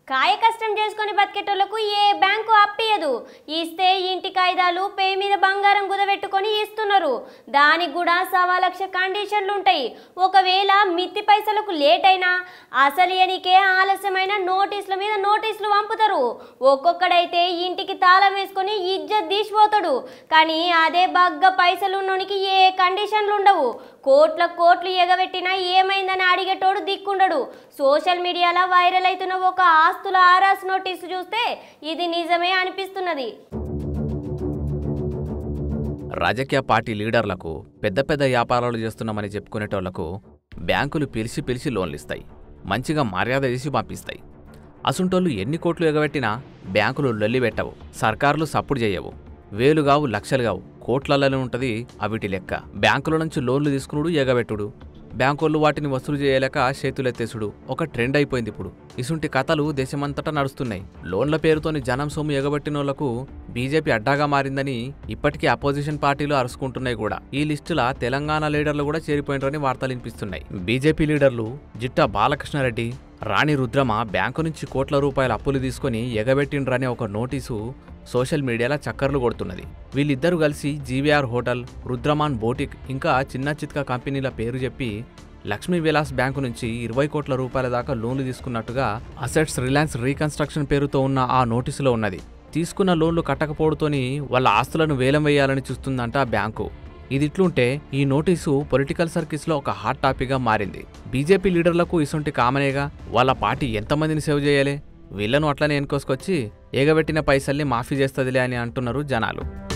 కాయ కష్టం చేసుకొని బతికేటోళ్లకు ఏ బ్యాంకు అప్పియదు ఇస్తే ఇంటి కాయిదాలు పే మీద బంగారం కుదబెట్టుకొని ఇస్తున్నారు దానికి కూడా సవా లక్ష కండిషన్లు ఉంటాయి ఒకవేళ మిత్తి పైసలకు లేట్ అయినా అసలు ఎనికే ఆలస్యమైన నోటీసుల మీద నోటీసులు పంపుతారు ఒక్కొక్కడైతే ఇంటికి తాళం వేసుకొని ఇజ్జత్ తీసిపోతాడు కానీ అదే బగ్గ పైసలు ఉన్నోనికి ఏ కండిషన్లు ఉండవు కోట్ల కోట్లు ఎగబెట్టినా ఏమైందని అడిగేటోడు దిక్కుండడు సోషల్ మీడియాలో వైరల్ అవుతున్న ఒక ఆస్తుల ఆరాస్ నోటీసు చూస్తే ఇది నిజమే అనిపిస్తున్నది రాజకీయ పార్టీ లీడర్లకు పెద్ద పెద్ద వ్యాపారాలు చేస్తున్నామని చెప్పుకునేటోళ్లకు బ్యాంకులు పిలిచి పిలిచి లోన్లు ఇస్తాయి మంచిగా మర్యాద చేసి పంపిస్తాయి అసుంటోళ్ళు ఎన్ని కోట్లు ఎగబెట్టినా బ్యాంకులు లొల్లి పెట్టవు సర్కారులు సప్పుడు చేయవు వేలు కావు లక్షలు కావు కోట్లలోనే ఉంటది అవిటి లెక్క బ్యాంకుల నుంచి లోన్లు తీసుకునుడు ఎగబెట్టుడు బ్యాంకోళ్ళు వాటిని వసూలు చేయలేక చేతులెత్తేసుడు ఒక ట్రెండ్ అయిపోయింది ఇప్పుడు ఇసుంటి కథలు దేశమంతటా నడుస్తున్నాయి లోన్ల పేరుతోని జనం సొమ్ము ఎగబెట్టినోళ్లకు బీజేపీ అడ్డాగా మారిందని ఇప్పటికీ అపోజిషన్ పార్టీలు అరుచుకుంటున్నాయి కూడా ఈ లిస్టుల తెలంగాణ లీడర్లు కూడా చేరిపోయినారని వార్తలు వినిపిస్తున్నాయి బీజేపీ లీడర్లు జిట్టా బాలకృష్ణారెడ్డి రాణి రుద్రమ బ్యాంకు నుంచి కోట్ల రూపాయల అప్పులు తీసుకొని ఎగబెట్టిండ్రనే ఒక నోటీసు సోషల్ మీడియాలో చక్కర్లు కొడుతున్నది వీళ్ళిద్దరూ కలిసి జీవీఆర్ హోటల్ రుద్రమాన్ బోటిక్ ఇంకా చిన్న చిత్క కంపెనీల పేరు చెప్పి లక్ష్మీ విలాస్ బ్యాంకు నుంచి ఇరవై కోట్ల రూపాయల దాకా లోన్లు తీసుకున్నట్టుగా అసెట్స్ రిలయన్స్ రీకన్స్ట్రక్షన్ పేరుతో ఉన్న ఆ నోటీసులో ఉన్నది తీసుకున్న లోన్లు కట్టకపోవడంతోని వాళ్ళ ఆస్తులను వేలం వేయాలని చూస్తుందంట ఆ బ్యాంకు ఇది ఇట్లుంటే ఈ నోటీసు పొలిటికల్ సర్కిల్స్లో ఒక హాట్ టాపిక్గా మారింది బీజేపీ లీడర్లకు ఇసుంటి కామనేగా వాళ్ళ పార్టీ ఎంతమందిని సేవ్ చేయాలి వీళ్ళను అట్లనే ఎన్కోసుకొచ్చి ఎగబెట్టిన పైసల్ని మాఫీ చేస్తదిలే అని అంటున్నారు జనాలు